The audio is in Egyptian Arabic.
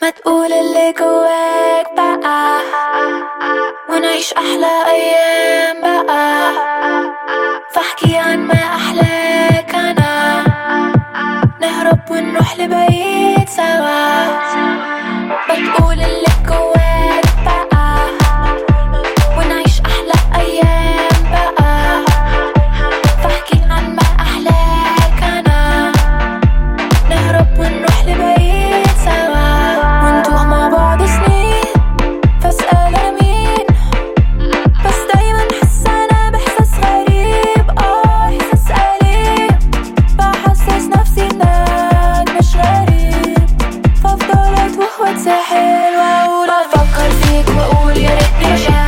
ما تقول اللي جواك بقى ونعيش أحلى أيام بقى فاحكي عن ما أحلاك أنا نهرب ونروح لبعيد سوا ما تقول اللي جواك بقى ونعيش أحلى أيام بقى فاحكي عن ما أحلاك أنا نهرب ونروح لبعيد سوا ونتوه مع بعض سنين فاسأل أنا مين بس دايما حاسة أنا بإحساس غريب اه إحساس قريب بحسس نفسي إنك مش غريب فأفضل أتوه وأتسحل وأقول أفكر فيك وأقول يا ريتني مش